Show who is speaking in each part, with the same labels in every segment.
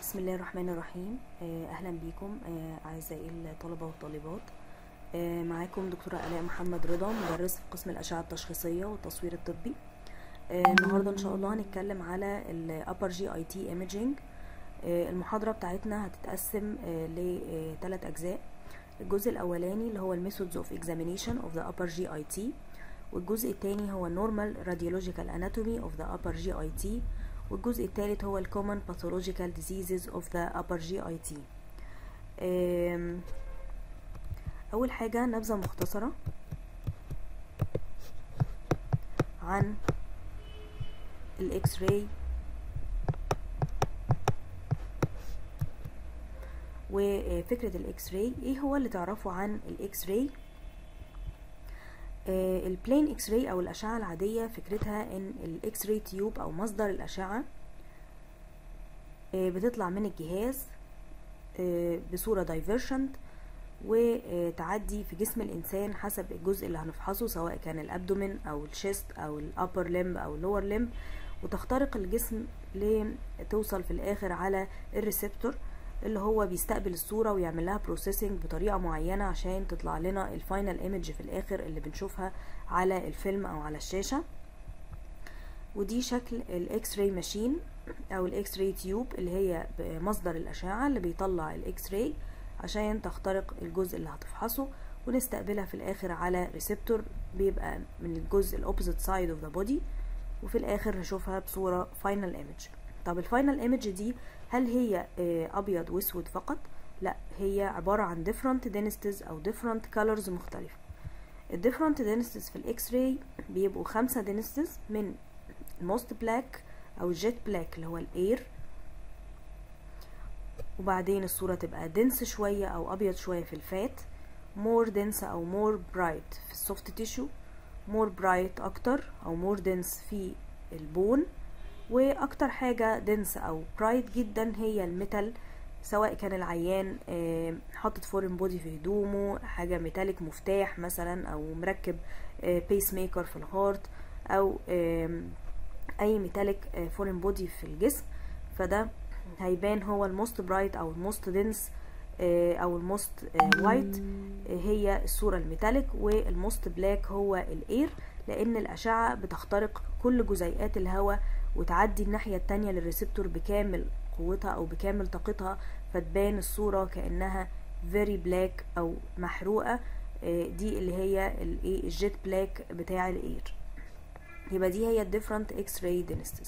Speaker 1: بسم الله الرحمن الرحيم آه، اهلا بيكم آه، اعزائي الطلبه والطالبات آه، معاكم دكتوره الاء محمد رضا مدرس في قسم الاشعه التشخيصيه والتصوير الطبي آه، النهارده ان شاء الله هنتكلم على الابر جي اي تي ايميجينج المحاضره بتاعتنا هتتقسم لثلاث اجزاء الجزء الاولاني اللي هو الميثودز اوف اكزامينيشن اوف ذا upper جي اي تي والجزء الثاني هو normal radiological anatomy of the upper GIT والجزء الثالث هو ال common pathological diseases of the upper GIT أم، أول حاجة نبذة مختصرة عن الإكس راي وفكرة الإكس راي إيه هو اللي تعرفه عن الإكس راي البلين اكس راي او الاشعه العاديه فكرتها ان الاكس راي تيوب او مصدر الاشعه آه، بتطلع من الجهاز آه، بصوره دايفرشنت وتعدي في جسم الانسان حسب الجزء اللي هنفحصه سواء كان الابدومين او الشيست او الابر لمب او اللور لمب وتخترق الجسم لتوصل في الاخر على الريسبتور اللي هو بيستقبل الصورة ويعمل لها بروسيسنج بطريقة معينة عشان تطلع لنا الفاينل ايمج في الاخر اللي بنشوفها على الفيلم او على الشاشة ودي شكل الاكس راي ماشين او الاكس راي تيوب اللي هي مصدر الاشعة اللي بيطلع الاكس راي عشان تخترق الجزء اللي هتفحصه ونستقبلها في الاخر على ريسبتور بيبقى من الجزء الاوبوزيت سايد اوف ذا بودي وفي الاخر نشوفها بصورة فاينل ايمج طب الفاينل ايمج دي هل هي آه، ابيض واسود فقط لا هي عبارة عن different densities او different colors مختلفة ال different densities في الاكس راي بيبقوا خمسة densities من الموست بلاك او الجيت بلاك اللي هو الاير وبعدين الصورة تبقى دنس شوية او ابيض شوية في الفات more dense او more bright في السوفت تيشو more bright اكتر او more dense في البون واكتر حاجة دنس او برايت جدا هي الميتال سواء كان العيان آه، حاطط فورين بودي في هدومه حاجة ميتاليك مفتاح مثلا او مركب بيس ميكر في الهارت او آم، اي ميتاليك فورين بودي في الجسم فده هيبان هو الموست برايت او الموست دنس او الموست وايت هي الصورة الميتاليك والموست بلاك هو الاير لان الاشعة بتخترق كل جزيئات الهواء وتعدي الناحية التانية للريسبتور بكامل قوتها او بكامل طاقتها فتبان الصورة كأنها very black او محروقة آه، دي اللي هي الايه الجيت بلاك بتاع الاير يبقى دي هي different x-ray densities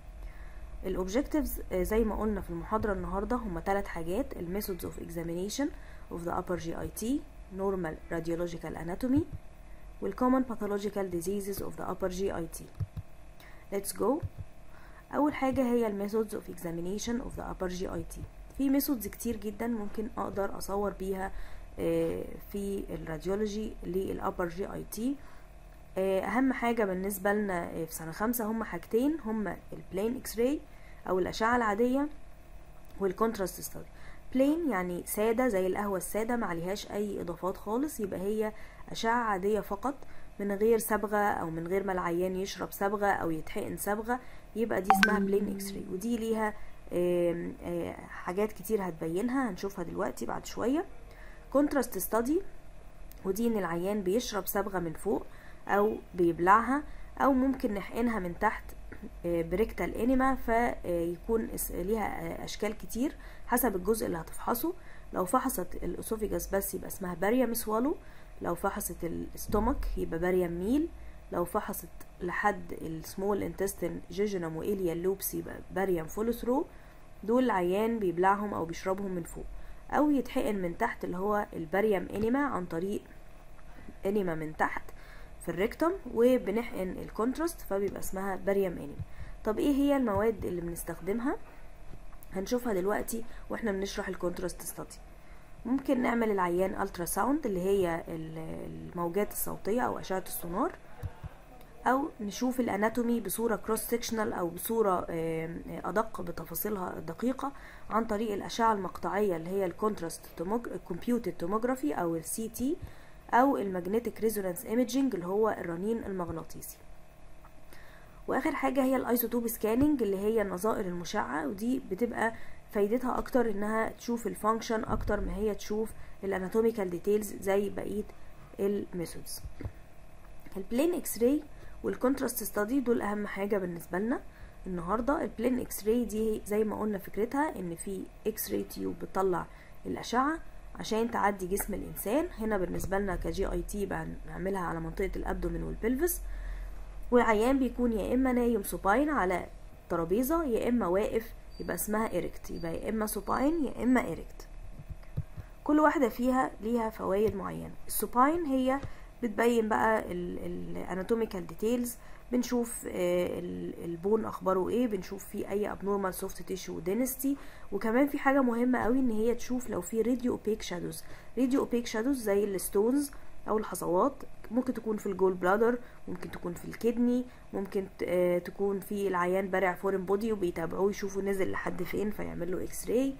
Speaker 1: الاوبجكتيفز زي ما قلنا في المحاضرة النهاردة هما ثلاث حاجات الميثودز اوف examination of the upper GIT normal radiological anatomy والcommon pathological diseases of the upper GIT let's go اول حاجة هي الميثودز اوف examination of the upper GIT في ميثودز كتير جدا ممكن اقدر اصور بيها آه، في الراديولوجي للابر جي اي تي اهم حاجه بالنسبه لنا آه، في سنه خمسة هم حاجتين هم البلين اكس راي او الاشعه العاديه والكونتراست ستادي بلين يعني ساده زي القهوه الساده ما عليهاش اي اضافات خالص يبقى هي اشعه عاديه فقط من غير صبغه او من غير ما العيان يشرب صبغه او يتحقن صبغه يبقى دي اسمها بلين اكس راي ودي ليها آم، آه، حاجات كتير هتبينها هنشوفها دلوقتي بعد شويه كونتراست ستادي ودي ان العيان بيشرب صبغه من فوق او بيبلعها او ممكن نحقنها من تحت آه، بريكتال انيما فيكون اس- ليها آه، اشكال كتير حسب الجزء اللي هتفحصه لو فحصت الاسوفيجاس بس يبقى اسمها باريام سوالو لو فحصت الاستومك يبقى باريام ميل لو فحصت لحد السمول انتستين جيجنم وإليا اللوبس يبقى باريام فولوثرو دول العيان بيبلعهم او بيشربهم من فوق او يتحقن من تحت اللي هو الباريام انيما عن طريق انيما من تحت في الريكتوم وبنحقن الكونتراست فبيبقى اسمها باريام انيما طب ايه هي المواد اللي بنستخدمها هنشوفها دلوقتي واحنا بنشرح الكونتراست ستادي ممكن نعمل العيان الترا ساوند اللي هي ال- الموجات الصوتيه او اشعه السونار او نشوف الاناتومي بصوره كروس سيكشنال او بصوره آم، ادق بتفاصيلها الدقيقه عن طريق الاشعه المقطعيه اللي هي الكونتراست كومبيوتد توموجرافي او السي تي او المagnetic ريزونانس ايميجينج اللي هو الرنين المغناطيسي واخر حاجه هي الايزوتوب سكاننج اللي هي النظائر المشعه ودي بتبقى فايدتها اكتر انها تشوف الفانكشن اكتر ما هي تشوف الاناتوميكال ديتيلز زي بقيه الميثودز البلين اكس راي والكونتراست ستادي دول اهم حاجه بالنسبه لنا النهارده البلين اكس راي دي زي ما قلنا فكرتها ان في اكس راي تيوب بتطلع الاشعه عشان تعدي جسم الانسان هنا بالنسبه لنا كجي اي تي بنعملها على منطقه الابدومين والبلفس والعيان بيكون يا اما نايم سوباين على ترابيزه يا اما واقف يبقى اسمها ايركت يبقى يا اما سوباين يا اما ايركت كل واحده فيها ليها فوائد معينه السوباين هي بتبين بقى الاناتوميكال ديتيلز بنشوف البون اخباره ايه بنشوف فيه اي ابنورمال سوفت تيشو دينستي وكمان في حاجه مهمه قوي ان هي تشوف لو في راديو اوبيك شادوز راديو اوبيك شادوز زي الستونز او الحصوات ممكن تكون في الجول بلادر ممكن تكون في الكدني ممكن تكون في العيان بارع فورين بودي وبيتابعوه يشوفوا نزل لحد فين فيعمل له اكس راي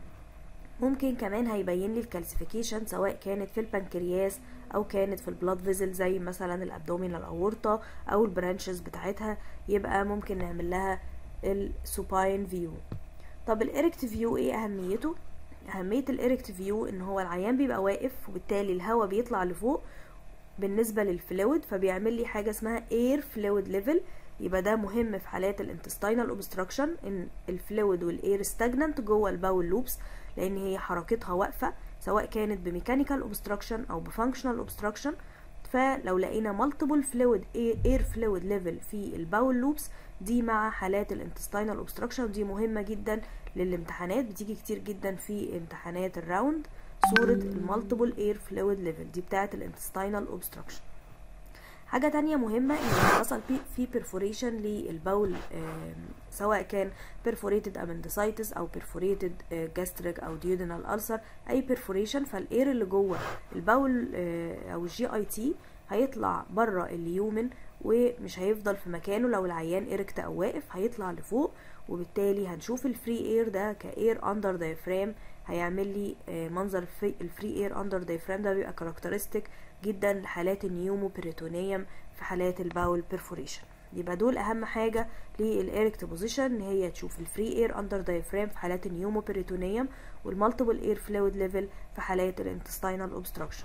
Speaker 1: ممكن كمان هيبين لي الكالسيفيكيشن سواء كانت في البنكرياس او كانت في البلاد فيزل زي مثلا الابدومينال اورطه او البرانشز بتاعتها يبقى ممكن نعمل لها السوباين فيو طب الاريكت فيو ايه اهميته اهميه الاريكت فيو ان هو العيان بيبقى واقف وبالتالي الهواء بيطلع لفوق بالنسبه للفلويد فبيعمل لي حاجه اسمها اير فلويد ليفل يبقى ده مهم في حالات الانتستينال اوبستراكشن ان الفلويد والاير ستاجننت جوه الباول لوبس لان هي حركتها واقفه سواء كانت بميكانيكال اوبستراكشن او بفانكشنال اوبستراكشن فلو لقينا مالتيبل فلويد اير فلويد ليفل في الباول لوبس دي مع حالات الانتستينال اوبستراكشن دي مهمه جدا للامتحانات بتيجي كتير جدا في امتحانات الراوند صوره المالتيبل اير فلويد ليفل دي بتاعه الانتستينال اوبستراكشن حاجة تانية مهمة ان حصل في بيرفوريشن للبول سواء كان perforated appendicitis او perforated gastric او duodenal ulcer اي perforation فالاير اللي جوه البول او الجي اي تي هيطلع بره اليومن ومش هيفضل في مكانه لو العيان ايركت او واقف هيطلع لفوق وبالتالي هنشوف الفري اير ده كاير اندر دايفرام هيعمل لي منظر الفري اير اندر دايفرام ده بيبقى كاركترستيك جدا لحالات النيومو بريتونيوم في حالات الباول بيرفوريشن يبقى دول اهم حاجه للإيركت بوزيشن ان هي تشوف الفري اير اندر دايفرام في حالات النيومو بريتونيوم والمالتيبل اير فلويد ليفل في حالات الانتستينال اوبستراكشن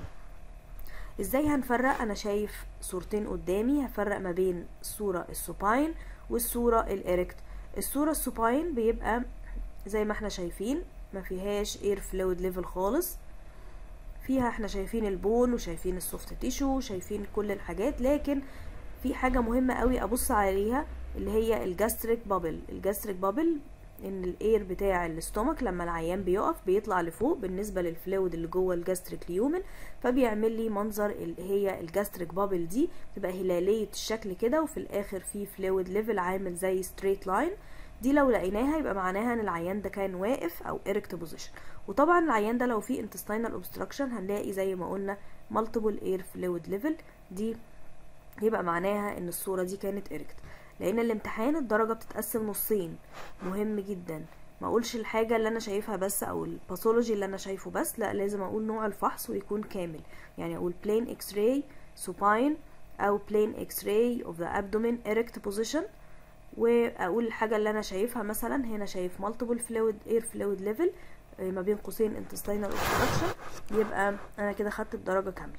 Speaker 1: ازاي هنفرق انا شايف صورتين قدامي هفرق ما بين الصوره السوباين والصوره الإيركت الصوره السوباين بيبقى زي ما احنا شايفين ما فيهاش اير فلويد ليفل خالص فيها احنا شايفين البون وشايفين السوفت تيشو وشايفين كل الحاجات لكن في حاجه مهمه قوي ابص عليها اللي هي الجاستريك بابل الجاستريك بابل ان الاير بتاع الاستومك لما العيان بيقف بيطلع لفوق بالنسبه للفلويد اللي جوه الجاستريك ليومن فبيعمل لي منظر اللي هي الجاستريك بابل دي تبقى هلاليه الشكل كده وفي الاخر في فلويد ليفل عامل زي ستريت لاين دي لو لقيناها يبقى معناها ان العيان ده كان واقف او erect بوزيشن وطبعا العيان ده لو فيه intestinal obstruction هنلاقي زي ما قلنا multiple air fluid level دي يبقى معناها ان الصورة دي كانت erect لان الامتحان الدرجة بتتقسم نصين مهم جدا ما اقولش الحاجة اللي انا شايفها بس او الباثولوجي اللي انا شايفه بس لا لازم اقول نوع الفحص ويكون كامل يعني اقول plain x-ray supine او plain x-ray of the abdomen erect position واقول الحاجه اللي انا شايفها مثلا هنا شايف multiple fluid air fluid level ما بين قوسين intestinal obstruction يبقى انا كده خدت الدرجه كامله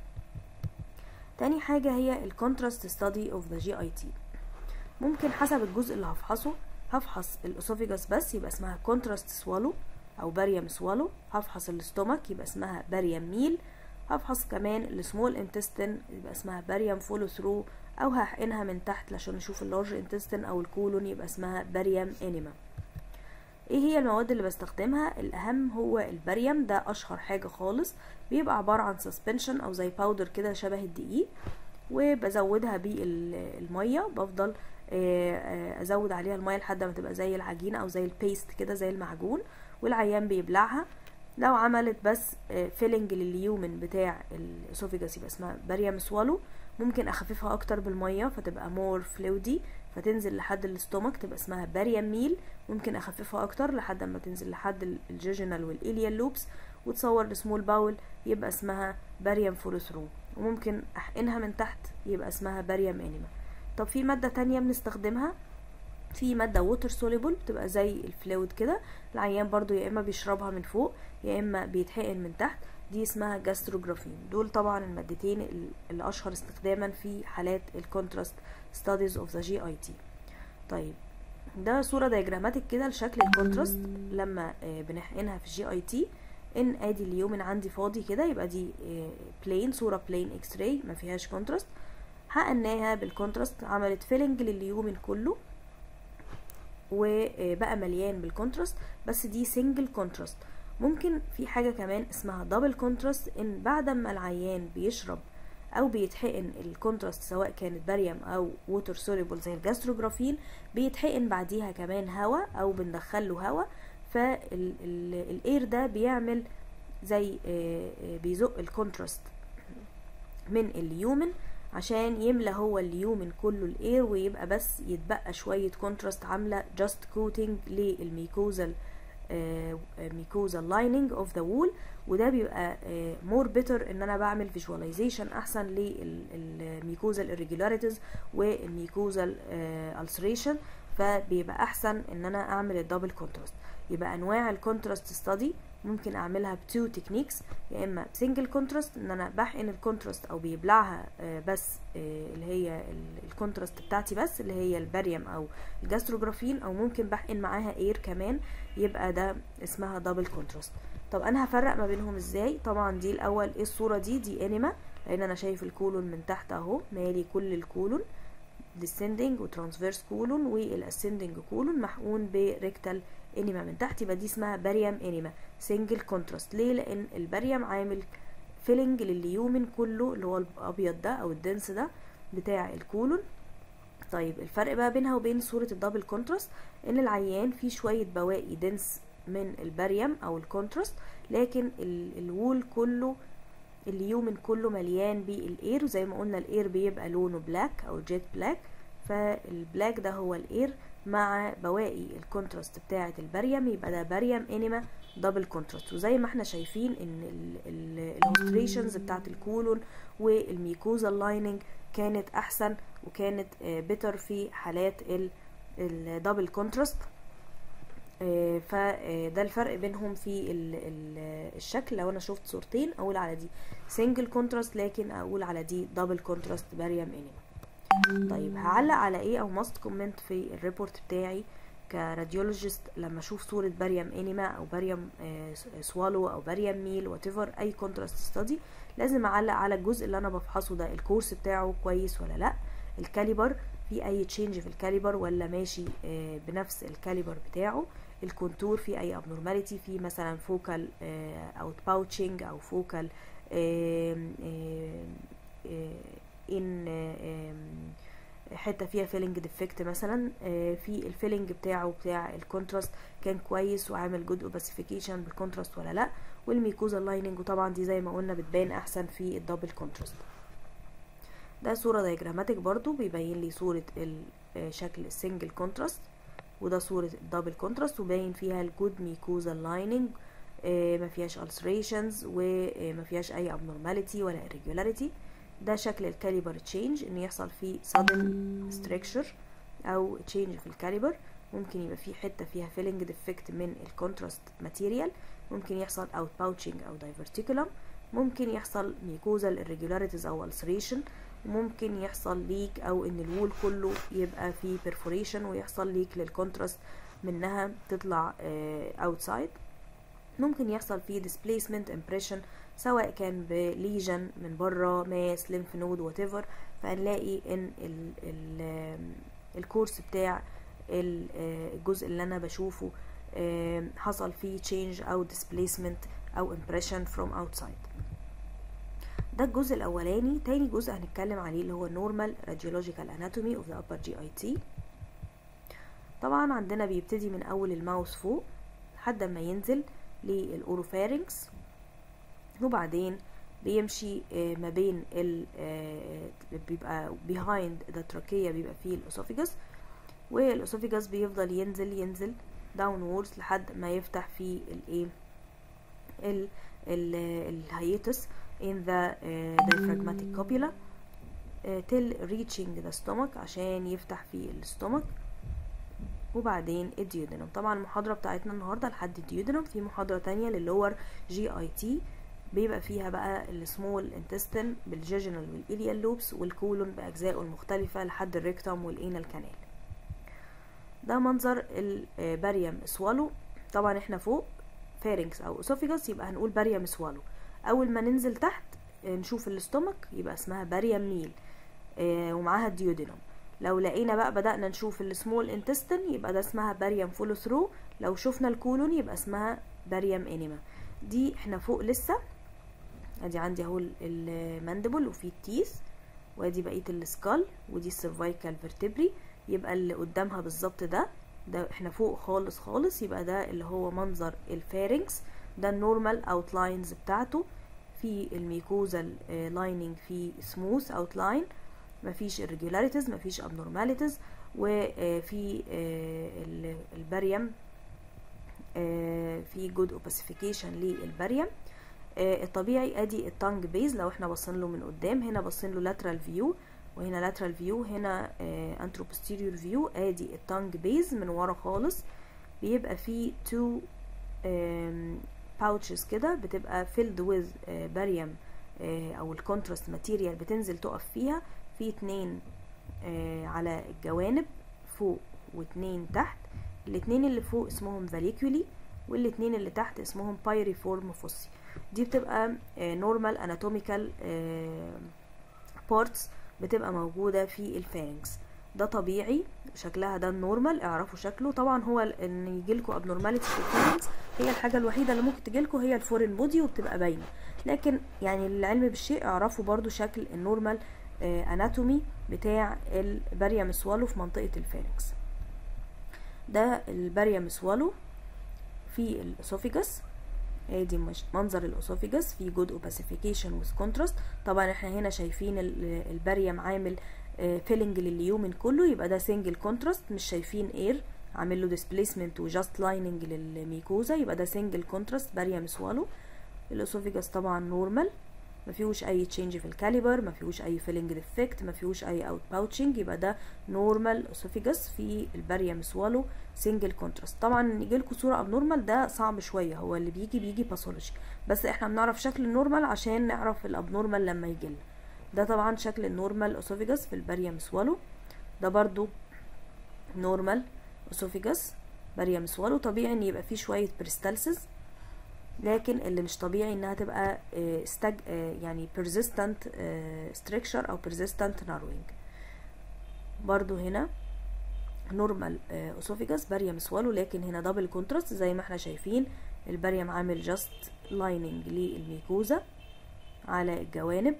Speaker 1: تاني حاجه هي الكونتراست ستادي اوف ذا جي اي تي ممكن حسب الجزء اللي هفحصه هفحص الاسوفيجاس بس يبقى اسمها كونتراست سوالو او باريم سوالو هفحص الاستومك يبقى اسمها باريم ميل هفحص كمان السمول انتستين يبقى اسمها باريم فولو ثرو او هحقنها من تحت عشان نشوف اللارج انتستين او الكولون يبقى اسمها باريم انيما ايه هي المواد اللي بستخدمها الاهم هو الباريم ده اشهر حاجة خالص بيبقى عبارة عن سسبنشن او زي باودر كده شبه الدقيق وبزودها بالمية بفضل ازود عليها المية لحد ما تبقى زي العجينة او زي البيست كده زي المعجون والعيان بيبلعها لو عملت بس فيلنج لليومن بتاع الاسوفيجاس يبقى اسمها باريم سوالو ممكن اخففها اكتر بالميه فتبقى مور فلويدي فتنزل لحد الاستومك تبقى اسمها باريم ميل ممكن اخففها اكتر لحد ما تنزل لحد الجيجينال والإليال لوبس وتصور السمول باول يبقى اسمها باريم فولو ثرو وممكن احقنها من تحت يبقى اسمها باريم انيما طب في مادة تانية بنستخدمها في مادة ووتر سوليبل بتبقى زي الفلويد كده العيان برضو يا اما بيشربها من فوق يا اما بيتحقن من تحت دي اسمها جاستروجرافين دول طبعا المادتين اللي اشهر استخداما في حالات الكونتراست ستاديز اوف ذا جي اي تي طيب ده صورة دياجراماتيك كده لشكل الكونتراست لما بنحقنها في الجي اي تي ان ادي اليومن عندي فاضي كده يبقى دي بلين صورة بلين اكس راي ما فيهاش كونتراست حقناها بالكونتراست عملت فيلنج لليومن كله وبقى مليان بالكونتراست بس دي سنجل كونتراست ممكن في حاجة كمان اسمها دبل كونتراست ان بعد ما العيان بيشرب او بيتحقن الكونتراست سواء كانت باريوم او ووتر سوليبل زي الجاستروجرافين بيتحقن بعديها كمان هواء او بندخله هواء فالاير ده بيعمل زي بيزق الكونتراست من اليومن عشان يملى هو اليومن كله الاير ويبقى بس يتبقى شوية كونتراست عاملة جاست كوتنج للميكوزال ميكوزال لايننج اوف ذا وول وده بيبقى مور بيتر ان انا بعمل فيجواليزيشن احسن للميكوزال irregularities والميكوزال ulceration فبيبقى احسن ان انا اعمل الدبل كونتراست يبقى انواع الكونتراست ستادي ممكن اعملها بتو تكنيكس يا اما سنجل كونتراست ان انا بحقن الكونتراست او بيبلعها بس اللي هي الكونتراست بتاعتي بس اللي هي الباريوم او الجاستروجرافين او ممكن بحقن معاها اير كمان يبقى ده اسمها دبل كونتراست طب انا هفرق ما بينهم ازاي طبعا دي الاول ايه الصوره دي دي انيما لان انا شايف الكولون من تحت اهو مالي كل الكولون descending وترانسفيرس كولون والاسcending كولون محقون بريكتال انيما من تحت يبقى دي اسمها باريوم انيما سنجل كونتراست ليه لان الباريوم عامل فيلنج لليومن كله اللي هو الابيض ده او الدنس ده بتاع الكولون طيب الفرق بقى بينها وبين صورة الدبل كونتراست ان العيان فيه شوية بواقي دنس من الباريوم او الكونتراست لكن الوول كله اليومن كله مليان بالاير وزي ما قلنا الاير بيبقى لونه بلاك او جيت بلاك فالبلاك ده هو الاير مع بواقي الكونتراست بتاعة الباريوم يبقى ده باريوم انيما دبل كونتراست وزي ما احنا شايفين ان الهوستريشنز بتاعة الكولون والميكوزا لايننج كانت احسن وكانت بيتر في حالات الدبل كونتراست فده الفرق بينهم في ال ال الشكل لو انا شفت صورتين اقول على دي سنجل كونتراست لكن اقول على دي دبل كونتراست باريوم انيما طيب هعلق على ايه او ماست كومنت في الريبورت بتاعي كراديولوجيست لما اشوف صوره باريوم انيما او باريوم سوالو او باريوم ميل واتيفر اي كونتراست ستادي لازم اعلق على الجزء اللي انا بفحصه ده الكورس بتاعه كويس ولا لا الكاليبر في اي تشينج في الكاليبر ولا ماشي بنفس الكاليبر بتاعه الكونتور في اي ابنورماليتي في مثلا فوكال اوت باوتشنج او فوكال ان حته فيها فيلنج ديفكت مثلا في الفيلنج بتاعه بتاع الكونتراست كان كويس وعامل جود اوباسيفيكيشن بالكونتراست ولا لا والميكوزا لايننج وطبعا دي زي ما قلنا بتبان احسن في الدبل كونتراست ده صورة دياجراماتيك برضو بيبين لي صورة شكل السنجل كونتراست وده صورة الدبل كونتراست وباين فيها الجود ميكوزا لايننج ما فيهاش ulcerations وما فيهاش اي abnormality ولا irregularity ده شكل الكاليبر تشينج ان يحصل فيه sudden structure او change في الكاليبر ممكن يبقى في حته فيها فيلنج ديفكت من الكونتراست ماتيريال ممكن يحصل اوت باوتشنج او دايفرتيكولم ممكن يحصل ميكوزال irregularities او ulceration ممكن يحصل ليك او ان الوول كله يبقى فيه perforation ويحصل ليك للكونتراست منها تطلع اوتسايد ممكن يحصل فيه displacement impression سواء كان بليجن من بره ماس ليمف نود وات ايفر فهنلاقي ان ال ال الكورس بتاع الجزء اللي انا بشوفه حصل فيه change او displacement او impression from outside ده الجزء الاولاني تاني جزء هنتكلم عليه اللي هو normal radiological anatomy of the upper GIT طبعا عندنا بيبتدي من اول الماوس فوق لحد ما ينزل للاوروفارينكس وبعدين بيمشي ما بين ال بيبقى behind the trachea بيبقى فيه الاسوفيجاس والاسوفيجاس بيفضل ينزل ينزل downwards لحد ما يفتح في الايه ال الهيتس in the uh, diaphragmatic copula till reaching the stomach عشان يفتح في الاستومك وبعدين الديودنم طبعا المحاضرة بتاعتنا النهاردة لحد الديودنم في محاضرة تانية للور جي اي تي بيبقى فيها بقى السمول انتستين بالجيجنال والإليال لوبس والكولون بأجزائه المختلفة لحد الريكتوم والإينال كانال ده منظر الباريوم سوالو طبعا احنا فوق فارنكس او اسوفيجاس يبقى هنقول باريوم سوالو اول ما ننزل تحت نشوف الاستومك يبقى اسمها باريوم ميل اه ومعاها الديودينوم لو لقينا بقى بدأنا نشوف السمول انتستين يبقى ده اسمها باريوم فولو ثرو لو شفنا الكولون يبقى اسمها باريوم انيما دي احنا فوق لسه ادي عندي اهو الماندبل وفي التيث وادي بقيه السكال ودي السيرفايكال فيرتبري يبقى اللي قدامها بالظبط ده ده احنا فوق خالص خالص يبقى ده اللي هو منظر الفارنكس ده النورمال اوتلاينز بتاعته في الميكوزال لايننج في سموث اوتلاين مفيش irregularities مفيش abnormalities وفي البريم في جود اوباسيفيكيشن للبريم الطبيعي ادي التانج بيز لو احنا باصين له من قدام هنا باصين له lateral view وهنا lateral view هنا انترو posterior view ادي التانج بيز من ورا خالص بيبقى فيه two pouches كده بتبقى filled with barium او الكونتراست ماتيريال بتنزل تقف فيها في اتنين على الجوانب فوق واتنين تحت الاتنين اللي فوق اسمهم فاليكولي والاتنين اللي تحت اسمهم بايريفورم فوسي دي بتبقى نورمال اناتوميكال بارتس بتبقى موجودة في الفارنكس ده طبيعي شكلها ده النورمال اعرفوا شكله طبعا هو ان يجيلكوا ابنورماليتي في الفارنكس هي الحاجة الوحيدة اللي ممكن تجيلكوا هي الفورين بودي وبتبقى باينة لكن يعني العلم بالشيء اعرفوا برضو شكل النورمال اناتومي بتاع الباريوم سوالو في منطقة الفارنكس ده الباريوم سوالو في الاسوفيجاس ادي منظر الاسوفيجاس في جود اوباسيفيكيشن وذ كونتراست طبعا احنا هنا شايفين الباريوم عامل فيلنج لليومن كله يبقى ده سنجل كونتراست مش شايفين اير عامل له ديسبيسمنت وجاست لايننج للميكوزا يبقى ده سنجل كونتراست باريوم سوالو الاسوفيجاس طبعا نورمال ما فيهوش اي تشينج في الكاليبر ما فيهوش اي فيلنج ديفكت ما فيهوش اي اوت باوتشنج يبقى ده نورمال اسوفيجاس في الباريوم سوالو سنجل كونتراست طبعا يجي لكم صوره ابنورمال ده صعب شويه هو اللي بيجي بيجي باثولوجي بس احنا بنعرف شكل النورمال عشان نعرف الابنورمال لما يجي لنا ده طبعا شكل النورمال اسوفيجاس في الباريوم سوالو ده برضو نورمال اسوفيجاس باريوم سوالو طبيعي ان يبقى فيه شويه بريستالسز لكن اللي مش طبيعي انها تبقى استج يعني persistent structure او persistent narrowing برضو هنا نورمال اسوفيجاس باريوم سوالو لكن هنا دبل كونتراست زي ما احنا شايفين الباريوم عامل جاست لايننج للميكوزا على الجوانب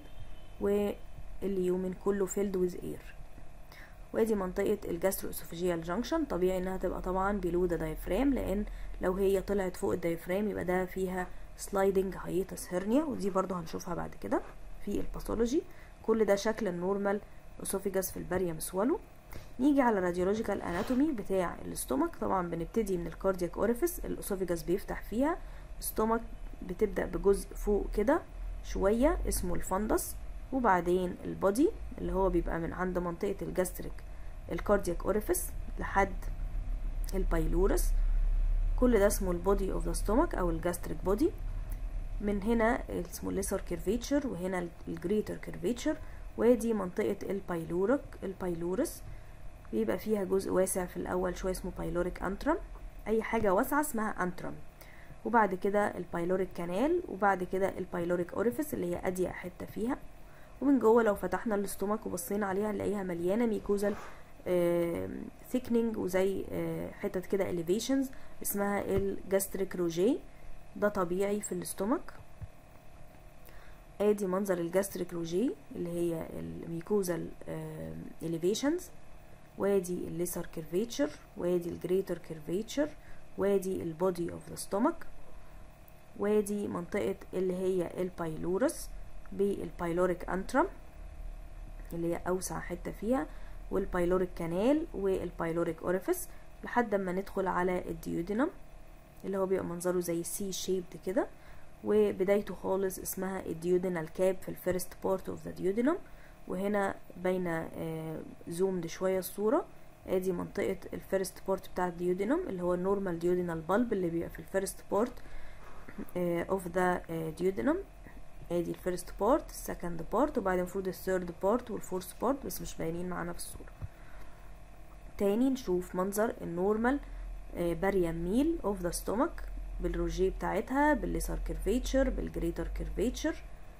Speaker 1: واليومن كله فيلد ويز اير وادي منطقة الجاسترو اسوفيجيال جانكشن طبيعي انها تبقى طبعا بلو ذا دايفرام لان لو هي طلعت فوق الدايفرام يبقى ده فيها سلايدنج هايتس هيرنيا ودي برضو هنشوفها بعد كده في الباثولوجي كل ده شكل النورمال اسوفيجاس في الباريوم سوالو نيجي على الراديولوجيكال اناتومي بتاع الاستومك طبعا بنبتدي من الكاردياك اوريفيس الاسوفيجاس بيفتح فيها الاستومك بتبدا بجزء فوق كده شويه اسمه الفندس وبعدين البودي اللي هو بيبقى من عند منطقه الجاستريك الكاردياك اوريفيس لحد البايلورس كل ده اسمه البودي اوف ذا ستومك او الجاستريك بودي من هنا اسمه الليسر كيرفيتشر وهنا الجريتر كيرفيتشر وادي منطقة البايلورك البايلورس بيبقى فيها جزء واسع في الأول شوية اسمه بايلوريك أنترم أي حاجة واسعة اسمها أنترم وبعد كده البايلوريك كانال وبعد كده البايلوريك أوريفيس اللي هي أضيق حتة فيها ومن جوه لو فتحنا الاستومك وبصينا عليها نلاقيها مليانة ميكوزال ثيكنينج وزي آه حتت كده elevations اسمها الجاستريك روجي ده طبيعي في الاستومك ادي منظر الجاستريك روجي اللي هي الميكوزال elevations وادي الليسر كيرفيتشر وادي الجريتر كيرفيتشر وادي البودي اوف ذا ستومك وادي منطقة اللي هي البايلورس بالبايلوريك انترم اللي هي اوسع حتة فيها والبايلوريك كانال والبايلوريك اوريفيس لحد ما ندخل على الديودينم اللي هو بيبقى منظره زي سي شيبد كده وبدايته خالص اسمها الديودينال كاب في الفيرست بارت اوف ذا ديودينم وهنا باينه زومد شويه الصوره ادي منطقه الفيرست بورت بتاع الديودينوم اللي هو النورمال ديودينال بالب اللي بيبقى في الفيرست بورت اوف ذا ديودينوم ادي الفيرست بورت السكند بورت وبعدين المفروض الثيرد بورت والفورث بورت بس مش باينين معانا في الصوره تاني نشوف منظر النورمال باريام ميل اوف ذا ستومك بالروجيه بتاعتها بالليسر كيرفيتشر بالجريتر كيرفيتشر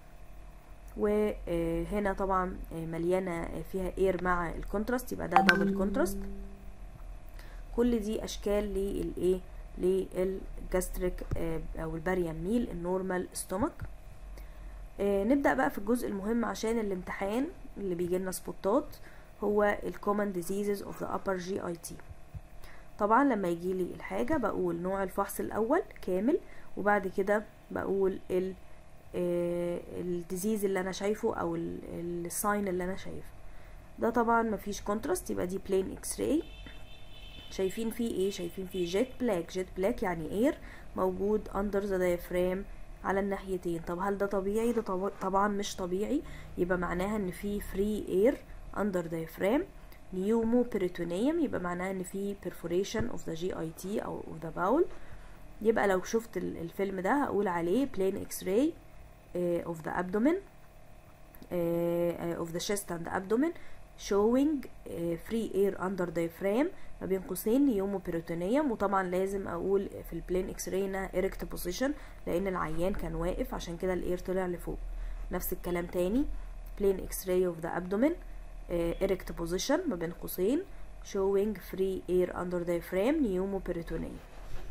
Speaker 1: وهنا طبعا مليانه فيها اير مع الكونتراست يبقى ده دبل كونتراست كل دي اشكال للايه للجاستريك او الباريام ميل النورمال ستومك نبدا بقى في الجزء المهم عشان الامتحان اللي بيجي لنا سبوتات هو الكومن ديزيزز اوف ذا upper جي اي تي طبعا لما يجي لي الحاجه بقول نوع الفحص الاول كامل وبعد كده بقول ال الديزيز اللي انا شايفه او الساين اللي انا شايفه ده طبعا مفيش كونتراست يبقى دي بلين اكس راي شايفين فيه ايه شايفين فيه جيت بلاك جيت بلاك يعني اير موجود اندر ذا دايفرام على الناحيتين طب هل ده طبيعي ده طبعا مش طبيعي يبقى معناها ان في فري اير اندر دايفرام نيومو بريتونيوم يبقى معناها ان في perforation of the GIT او of the bowel يبقى لو شفت الفيلم ده هقول عليه plain x-ray uh, of the abdomen uh, of the chest and the abdomen showing uh, free air under diaphragm ما بين قوسين نيومو بريتونيوم وطبعا لازم اقول في البلين اكس راي انها erect position لان العيان كان واقف عشان كده الاير طلع لفوق نفس الكلام تاني plain x-ray of the abdomen erect position ما بين قوسين showing free air under diaphragm pneumoperitoneum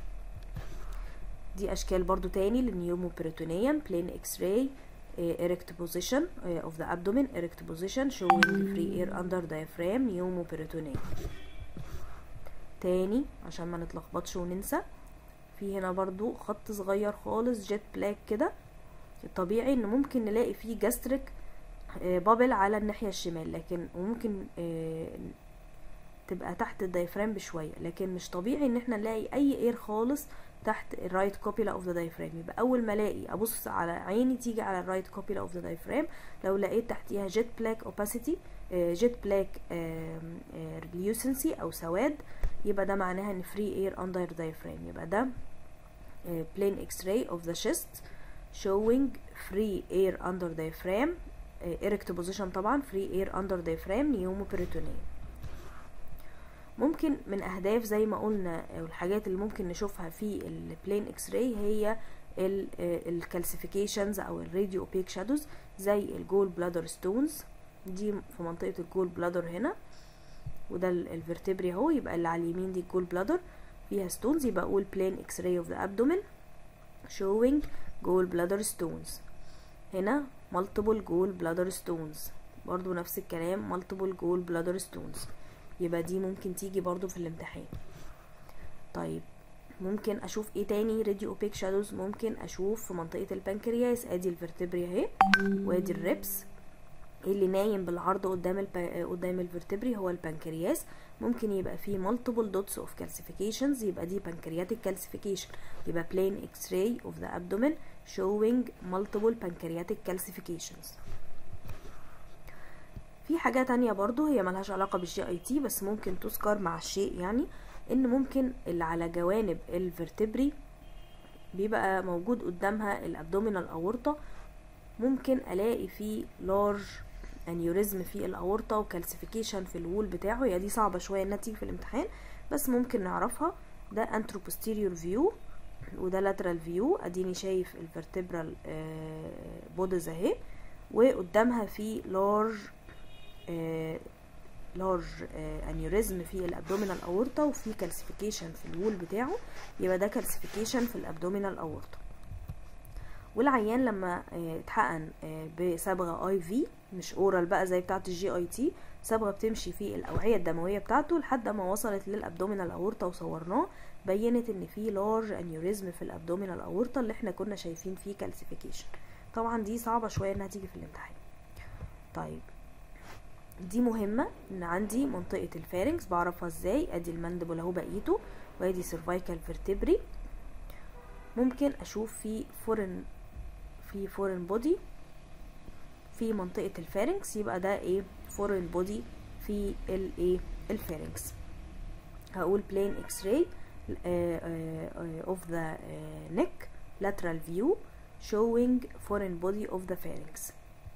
Speaker 1: دي اشكال برضو تاني للنيوموبريتونيوم plain x-ray erect position of the abdomen erect position showing free air under diaphragm pneumoperitoneum تاني عشان ما نتلخبطش وننسى في هنا برضو خط صغير خالص جيت بلاك كده الطبيعي ان ممكن نلاقي فيه جاستريك بابل على الناحية الشمال لكن وممكن تبقى تحت الدايفرام بشوية لكن مش طبيعي ان احنا نلاقي اي اير خالص تحت الرايت كوبيلا اوف ذا دايفرام يبقى اول ما الاقي ابص على عيني تيجي على الرايت كوبيلا اوف ذا دايفرام لو لقيت تحتيها جيت بلاك اوباسيتي جيت بلاك ريليوسنسي او سواد يبقى ده معناها ان فري اير اندر دايفرام يبقى ده plain x-ray of the chest showing free air under diaphragm erect position طبعا free air under diaphragm pneumoperitoneum ممكن من اهداف زي ما قلنا الحاجات اللي ممكن نشوفها في البلين اكس راي هي الكالسيفيكيشنز او الراديو اوبيك شادوز زي الجول بلادر ستونز دي في منطقه الجول بلادر هنا وده الفرتبري اهو يبقى اللي على اليمين دي الجول بلادر فيها ستونز يبقى اقول plain x-ray of the abdomen showing gall bladder stones هنا multiple gall bladder stones برضو نفس الكلام multiple gall bladder stones يبقى دي ممكن تيجي برضو في الامتحان طيب ممكن اشوف ايه تاني راديو اوبيك شادوز ممكن اشوف في منطقة البنكرياس ادي الفرتبري اهي وادي الريبس اللي نايم بالعرض قدام الب... قدام الفرتبري هو البنكرياس ممكن يبقى فيه multiple dots of calcifications يبقى دي pancreatic calcification يبقى plain x-ray of the abdomen showing multiple pancreatic calcifications في حاجة تانية برضو هي ملهاش علاقة بالجي اي تي بس ممكن تذكر مع الشيء يعني ان ممكن اللي على جوانب الفرتبري بيبقى موجود قدامها الابدومينال اورطة ممكن الاقي فيه لارج انيوريزم في الاورطة وكالسيفيكيشن في الوول بتاعه هي دي صعبة شوية انها تيجي في الامتحان بس ممكن نعرفها ده انترو posterior فيو وده lateral فيو اديني شايف الفرتبرال بودز اهي وقدامها في لارج لارج انيوريزم في الابدومينال اورطه وفي كالسيفيكيشن في الوول بتاعه يبقى ده كالسيفيكيشن في الابدومينال اورطه والعيان لما اتحقن بصبغه اي في مش اورال بقى زي بتاعه الجي اي تي صبغه بتمشي في الاوعيه الدمويه بتاعته لحد ما وصلت للابدومينال اورطه وصورناه بينت ان في لارج انيوريزم في الابدومينال اورطه اللي احنا كنا شايفين فيه كالسيفيكيشن طبعا دي صعبه شويه انها تيجي في الامتحان طيب دي مهمة ان عندي منطقة الفارنكس بعرفها ازاي ادي المندبل اهو بقيته وادي سيرفايكال فيرتبري ممكن اشوف في فورن في فورن بودي في منطقة الفارنكس يبقى ده ايه foreign body في الايه الفارنكس هقول plain x-ray uh, uh, of the uh, neck lateral view showing foreign body of the pharynx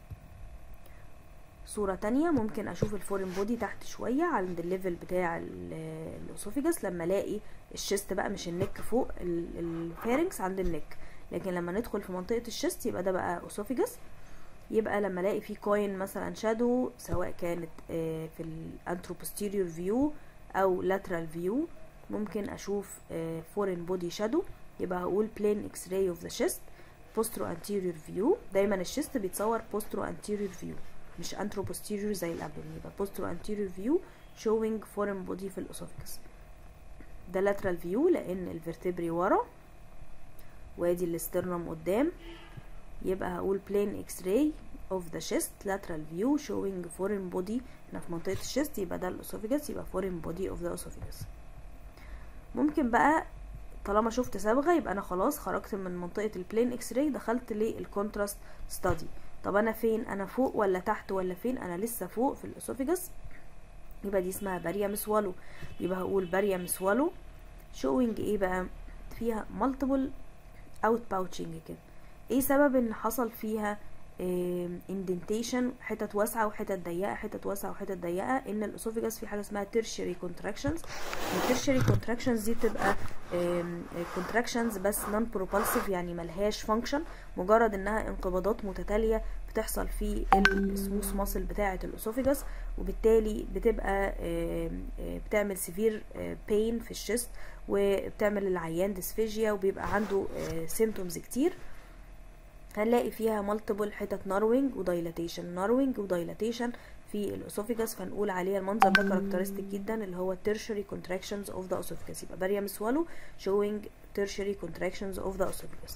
Speaker 1: صورة تانية ممكن اشوف الفورين بودي تحت شوية عند الليفل بتاع الاسوفيجاس لما الاقي الشيست بقى مش النك فوق الفارنكس عند النك لكن لما ندخل في منطقة الشيست يبقى ده بقى اسوفيجاس يبقى لما الاقي في كوين مثلا شادو سواء كانت في الانتروبوستيريور فيو او lateral فيو ممكن اشوف فورين بودي شادو يبقى هقول plain x ray of the chest postero anterior view دايما الشيست بيتصور postero anterior view مش antro posterior زي الابدومين يبقى postero anterior view showing foreign body في الاسوفيكس ده lateral view لان الفرتبري ورا وادي الاسترنم قدام يبقى هقول plain x-ray of the chest lateral view showing foreign body هنا في منطقة الشيست يبقى ده الاسوفيجاس يبقى foreign body of the esophagus ممكن بقى طالما شفت صبغة يبقى انا خلاص خرجت من منطقة البلين اكس راي دخلت للكونتراست ستادي طب انا فين انا فوق ولا تحت ولا فين انا لسه فوق في الاسوفيجاس يبقى دي اسمها باريا مسوالو يبقى هقول باريا مسوالو شوينج ايه بقى فيها مالتيبل اوت باوتشنج كده ايه سبب ان حصل فيها اندنتيشن حتت واسعه وحتت ضيقه حتت واسعه وحتت ضيقه ان الاسوفيجاس في حاجه اسمها تيرشري كونتراكشنز التيرشري كونتراكشنز دي بتبقى كونتراكشنز بس نون بروبالسيف يعني ملهاش فانكشن مجرد انها انقباضات متتاليه بتحصل في السموث ماسل بتاعه الاسوفيجاس وبالتالي بتبقى بتعمل سيفير بين في الشيست وبتعمل للعيان ديسفيجيا وبيبقى عنده سيمتومز كتير هنلاقي فيها مالتيبل حتت ناروينج ودايلاتيشن ناروينج ودايلاتيشن في الاسوفيجاس فنقول عليها المنظر ده كاركترستيك جدا اللي هو tertiary contractions of the esophagus يبقى باريام سوالو showing tertiary contractions of the esophagus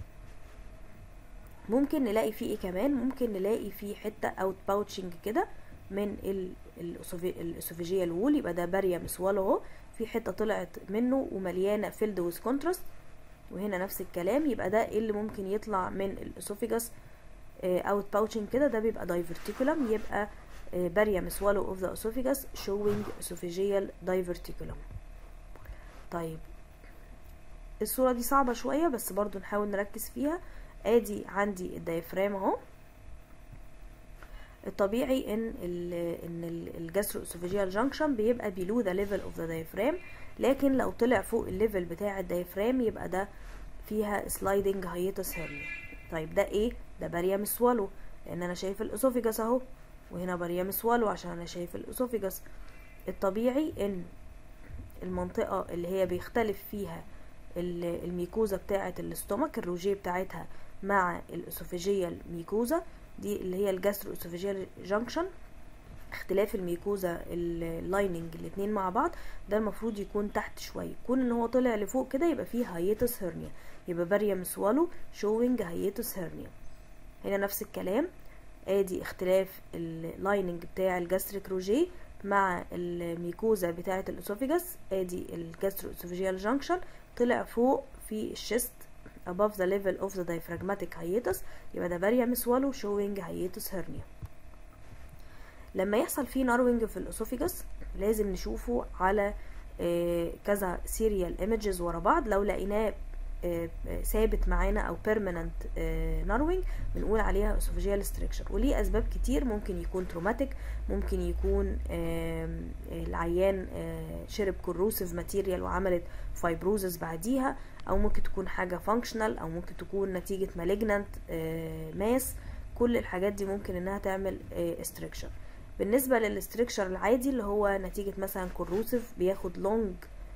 Speaker 1: ممكن نلاقي فيه ايه كمان ممكن نلاقي فيه حته اوت باوتشنج كده من الاسوفيجيال وول يبقى ده باريام سوالو اهو في حته طلعت منه ومليانه فيلد ويز كونتراست وهنا نفس الكلام يبقى ده اللي ممكن يطلع من الاسوفيجاس اوت باوتشنج كده ده بيبقى دايفرتيكولم يبقى باريام سوالو اوف ذا اسوفيجاس شوينج اسوفيجيال دايفرتيكولم طيب الصوره دي صعبه شويه بس برضو نحاول نركز فيها ادي عندي الدايفرام اهو الطبيعي ان ال ان الجاسترو اسوفيجيال جانكشن بيبقى below the level of the diaphragm لكن لو طلع فوق الليفل بتاع الدايفرام يبقى ده فيها سلايدنج هايتس هيرنيا طيب ده ايه ده باريام سوالو لان انا شايف الاسوفيجاس اهو وهنا باريام سوالو عشان انا شايف الاسوفيجاس الطبيعي ان المنطقة اللي هي بيختلف فيها الميكوزا بتاعة الاستومك الروجيه بتاعتها مع الاسوفيجيال ميكوزا دي اللي هي الجاسترو اسوفيجيال جانكشن اختلاف الميكوزا اللايننج الاتنين مع بعض ده المفروض يكون تحت شويه يكون ان هو طلع لفوق كده يبقى فيه هايتس هيرنيا يبقى باريام سوالو شوينج هايتس هيرنيا هنا نفس الكلام ادي اختلاف اللايننج بتاع الجاستريك روجيه مع الميكوزا بتاعه الاسوفيجاس ادي الجاسترو اسوفيجيال جانكشن طلع فوق في الشيست above the level of the diaphragmatic hiatus يبقى ده باريام سوالو showing hiatus hernia لما يحصل فيه ناروينج في الاسوفيجاس لازم نشوفه على آه كذا سيريال ايمجز ورا بعض لو لقيناه آه ثابت معانا او بيرمننت ناروينج بنقول عليها اسوفيجيال ستريكشر وليه اسباب كتير ممكن يكون تروماتيك ممكن يكون آه العيان شرب كروسيف ماتيريال وعملت فايبروزس بعديها او ممكن تكون حاجه فانكشنال او ممكن تكون نتيجه مالجنانت ماس كل الحاجات دي ممكن انها تعمل استريكشر بالنسبة للستريكشر العادي اللي هو نتيجة مثلا كروسيف بياخد لونج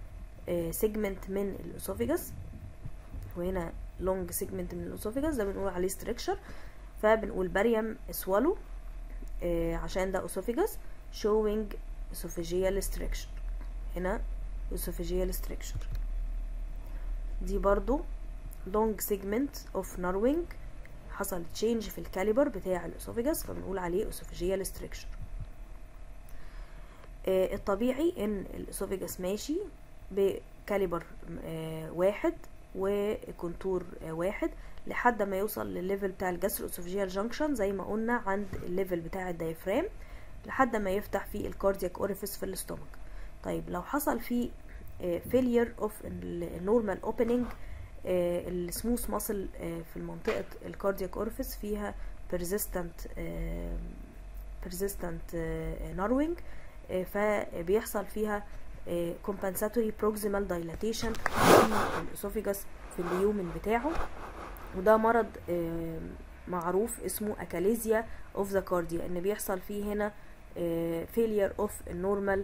Speaker 1: سيجمنت من الاسوفيجاس وهنا لونج سيجمنت من الاسوفيجاس ده بنقول عليه ستريكشر فبنقول باريام سوالو عشان ده اسوفيجاس showing esophageal structure هنا esophageal structure دي برضو long segment of narrowing حصل تشينج في الكاليبر بتاع الاسوفيجاس فبنقول عليه esophageal structure آه الطبيعي ان الاسوفيجاس ماشي بكاليبر آه واحد وكونتور واحد لحد ما يوصل للليفل بتاع الجسر اسوفيجيال جانكشن زي ما قلنا عند الليفل بتاع الدايفرام لحد ما يفتح في الكاردياك اوريفيس في الاستومك طيب لو حصل في فيلير اوف النورمال اوبننج السموث ماسل في المنطقة الكاردياك اوريفيس فيها persistent persistent narrowing فبيحصل فيها compensatory proximal dilatation في الاسوفيجاس في اليومن بتاعه وده مرض معروف اسمه اكاليزيا اوف ذا كارديا ان بيحصل فيه هنا failure of normal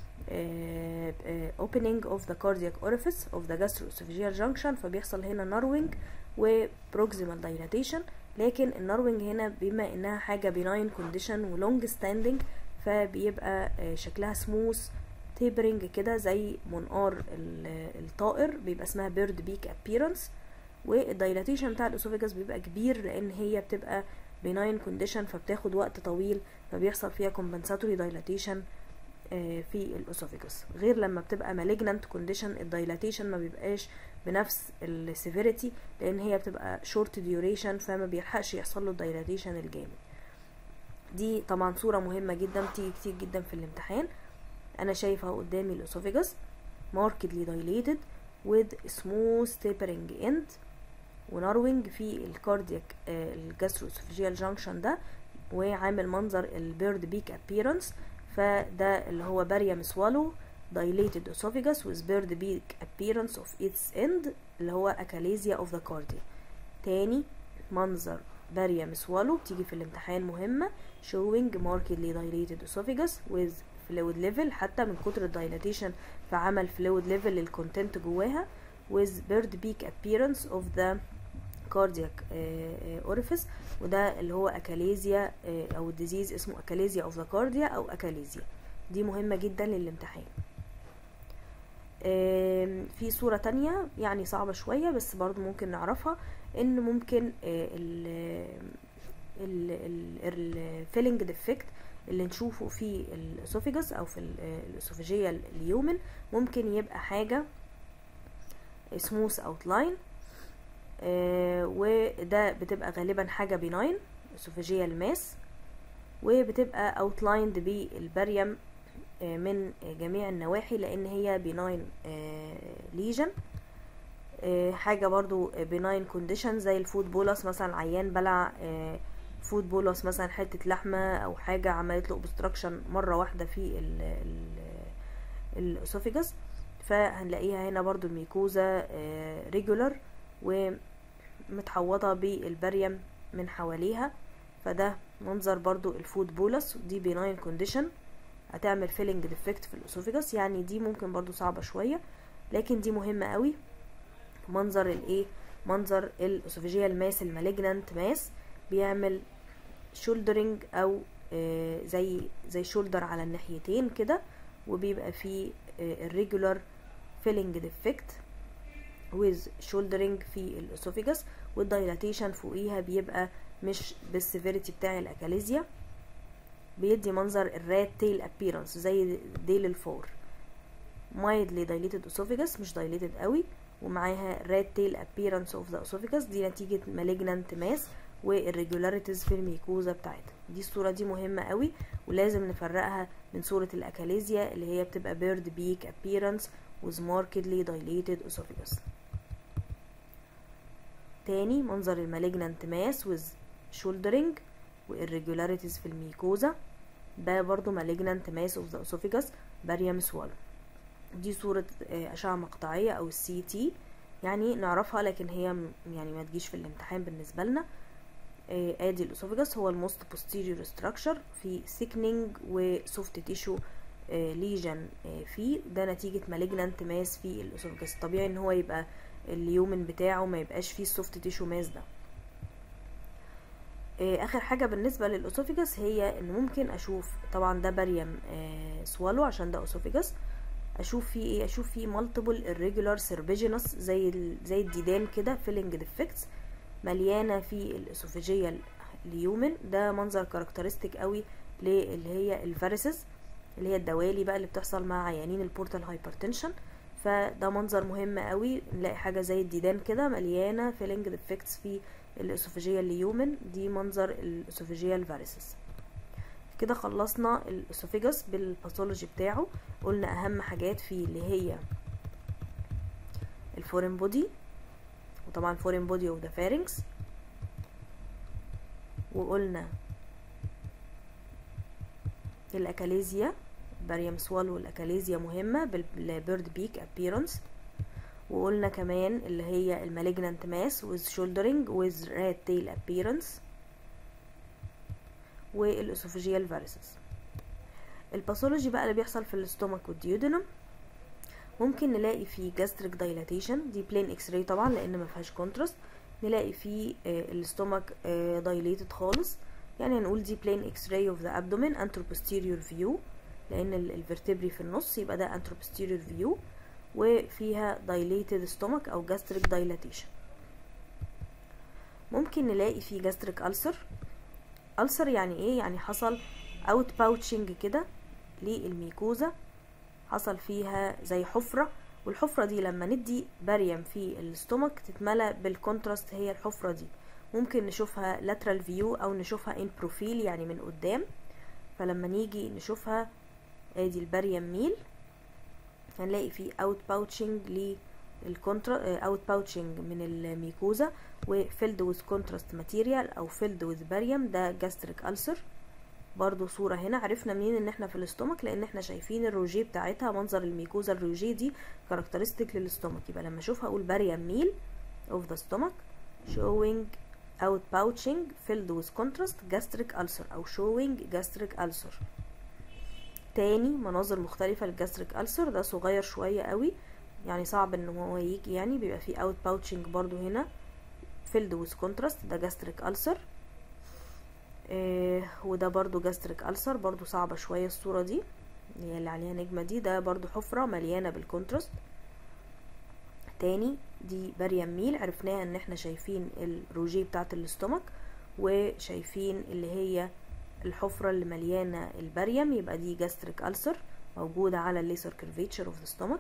Speaker 1: opening of the cardiac orifice of the gastroesophageal junction فبيحصل هنا narrowing و proximal dilatation لكن الناروينج هنا بما انها حاجة benign condition و long standing فبيبقى شكلها سموث تيبرنج كده زي منقار الطائر بيبقى اسمها بيرد بيك ابيرنس والدايلاتيشن بتاع الاسوفيجاس بيبقى كبير لان هي بتبقى benign condition فبتاخد وقت طويل فبيحصل فيها compensatory dilatation في الاسوفيجاس غير لما بتبقى malignant condition الدايلاتيشن ما بيبقاش بنفس السيفيريتي لان هي بتبقى short duration فما بيلحقش يحصل له الدايلاتيشن الجامد دي طبعا صورة مهمة جدا بتيجي كتير جدا في الامتحان انا شايفه قدامي الاسوفيجاس markedly dilated with smooth tapering end وناروينج في الكاردياك الجاستروسوفيجيال جانكشن ده وعامل منظر البيرد بيك appearance فده اللي هو باريام سوالو dilated esophagus with bird beak appearance of its end اللي هو اكاليزيا of the cardia تاني منظر باريام سوالو بتيجي في الامتحان مهمة showing markedly dilated esophagus with fluid level حتى من كتر الدايلاتيشن فعمل fluid level للكونتنت جواها with bird beak appearance of the cardiac uh, orifice وده اللي هو اكاليزيا uh, او الديزيز اسمه اكاليزيا of the cardia او اكاليزيا دي مهمة جدا للامتحان في صورة تانية يعني صعبة شوية بس برضو ممكن نعرفها ان ممكن الفيلنج ديفكت اللي نشوفه في الاسوفيجاس او في الاسوفيجيال اليومن ممكن يبقى حاجة سموث اوتلاين وده بتبقى غالبا حاجة بيناين اسوفيجيال ماس وبتبقى اوتلايند بالبريم من جميع النواحي لان هي بيناين ليجن حاجة برضو بيناين كونديشن زي الفود بولس مثلا عيان بلع فود بولس مثلا حتة لحمة او حاجة عملت له اوبستراكشن مرة واحدة في الاسوفيجاس فهنلاقيها هنا برضو الميكوزا ريجولار ومتحوطة بالبريم من حواليها فده منظر برضو الفود بولس دي بيناين كونديشن هتعمل فيلنج ديفكت في الاسوفيجاس يعني دي ممكن برضو صعبة شوية لكن دي مهمة قوي منظر الايه منظر الاسوفيجيال ماس المالجنانت ماس بيعمل شولدرنج او آه زي زي شولدر على الناحيتين كده وبيبقى فيه الريجولار فيلنج ديفكت with shouldering في الاسوفيجاس والدايلاتيشن فوقيها بيبقى مش بالسيفيريتي بتاع الاكاليزيا بيدي منظر الرات تيل ابيرنس زي ديل الفور mildly dilated esophagus مش dilated قوي ومعاها red tail appearance of the esophagus دي نتيجة malignant mass والirregularities في الميكوزا بتاعتها دي الصورة دي مهمة قوي ولازم نفرقها من صورة الأكاليزيا اللي هي بتبقى bird beak appearance with markedly dilated esophagus تاني منظر المالجنانت ماس with shouldering والirregularities في الميكوزا ده برضو malignant mass of the esophagus barium swallow دي صورة أشعة مقطعية أو السي تي يعني نعرفها لكن هي يعني ما تجيش في الامتحان بالنسبة لنا ادي الاسوفيجاس هو الموست posterior structure في thickening و soft tissue ليجن فيه ده نتيجة malignant mass في الاسوفيجاس طبيعي ان هو يبقى اليومن بتاعه ما يبقاش فيه السوفت تيشو ماس ده اخر حاجة بالنسبة للاسوفيجاس هي ان ممكن اشوف طبعا ده بريم سوالو عشان ده اسوفيجاس اشوف فيه ايه اشوف فيه multiple irregular serpiginous زي زي الديدان كده filling defects مليانة في الاسوفيجيال اليومن ده منظر كاركترستيك قوي اللي هي الفارسز اللي هي الدوالي بقى اللي بتحصل مع عيانين البورتال هايبرتنشن فده منظر مهم قوي نلاقي حاجه زي الديدان كده مليانه فيلنج ديفكتس في الاسوفيجيال ليومن دي منظر الاسوفيجيال فاريسس كده خلصنا الاسوفيجاس بالباثولوجي بتاعه قلنا اهم حاجات فيه اللي هي الفورين بودي وطبعا فورين بودي اوف ذا فارنكس وقلنا الاكاليزيا باريوم سوال والاكاليزيا مهمه بالبيرد بيك ابييرنس وقلنا كمان اللي هي المالجنانت ماس with shouldering with rat tail appearance والاسوفيجيال فاريسس الباثولوجي بقى اللي بيحصل في الاستومك والديودينم ممكن نلاقي فيه gastric dilatation دي بلين اكس راي طبعا لان ما فيهاش كونتراست نلاقي فيه الاستومك dilated خالص يعني هنقول دي بلين اكس راي اوف ذا abdomen anteroposterior view لان الفرتبري في النص يبقى ده anteroposterior view وفيها dilated stomach او gastric dilatation ممكن نلاقي فيه gastric ulcer ulcer يعني ايه يعني حصل out pouching كده للميكوزا حصل فيها زي حفرة والحفرة دي لما ندي باريم في الاستومك تتملى بالكونتراست هي الحفرة دي ممكن نشوفها lateral view او نشوفها in profile يعني من قدام فلما نيجي نشوفها ادي الباريم ميل هنلاقي فيه اوت باوتشنج للكونترا اوت باوتشنج من الميكوزا وفيلد وذ كونتراست ماتيريال او فيلد وذ باريوم ده جاستريك ألسر برضو صورة هنا عرفنا منين ان احنا في الاستومك لان احنا شايفين الروجيه بتاعتها منظر الميكوزا الروجيه دي كاركترستيك للاستومك يبقى لما اشوفها اقول باريوم ميل of the stomach showing out pouching filled with contrast gastric ulcer او showing gastric ulcer تاني مناظر مختلفة للجاستريك ألسر ده صغير شوية قوي يعني صعب ان هو يجي يعني بيبقى فيه اوت باوتشنج برضو هنا فيلد ويز كونتراست ده جاستريك ألسر آه وده برضو جاستريك ألسر برضو صعبة شوية الصورة دي اللي هي اللي عليها نجمة دي ده برضو حفرة مليانة بالكونتراست تاني دي باريم ميل عرفناها ان احنا شايفين الروجيه بتاعت الاستومك وشايفين اللي هي الحفرة اللي مليانة الباريوم يبقى دي جاستريك ألسر موجودة على الليسر كيرفيتشر اوف ذا ستومك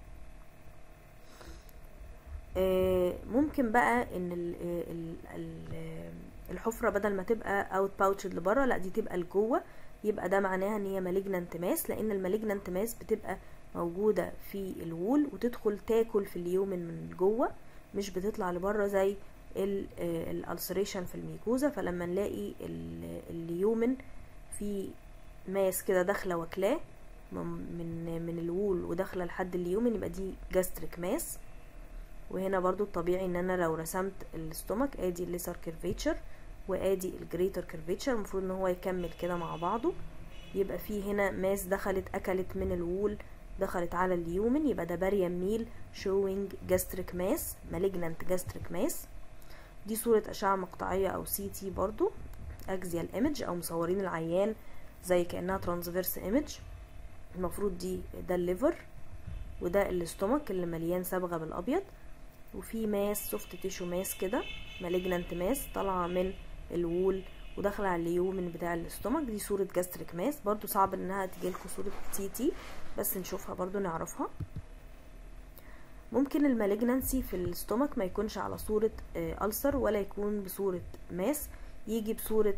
Speaker 1: ممكن بقى ان ال ال ال الحفرة بدل ما تبقى اوت باوتشد لبره لا دي تبقى لجوه يبقى ده معناها ان هي مالجنانت ماس لان المالجنانت ماس بتبقى موجودة في الوول وتدخل تاكل في اليومن من جوه مش بتطلع لبره زي الالسريشن في الميكوزا فلما نلاقي اليومن في ماس كده داخله واكلاه من من الوول وداخله لحد اليومن يبقى دي جاستريك ماس وهنا برضو الطبيعي ان انا لو رسمت الاستومك ادي الليسر كيرفيتشر وادي الجريتر كيرفيتشر المفروض ان هو يكمل كده مع بعضه يبقى في هنا ماس دخلت اكلت من الوول دخلت على اليومن يبقى ده باريم ميل showing gastric mass malignant gastric mass دي صورة أشعة مقطعية أو سي تي برضو أكزيال ايمج أو مصورين العيان زي كأنها ترانسفيرس ايمج المفروض دي ده الليفر وده الاستومك اللي مليان صبغة بالأبيض وفي ماس سوفت تيشو ماس كده مالجنانت ماس طالعة من الوول وداخلة على اليومن بتاع الاستومك دي صورة جاستريك ماس برضو صعب انها تجيلكوا صورة تي تي بس نشوفها برضو نعرفها ممكن المالجنانسي في الاستومك ما يكونش على صورة ألسر ولا يكون بصورة ماس يجي بصورة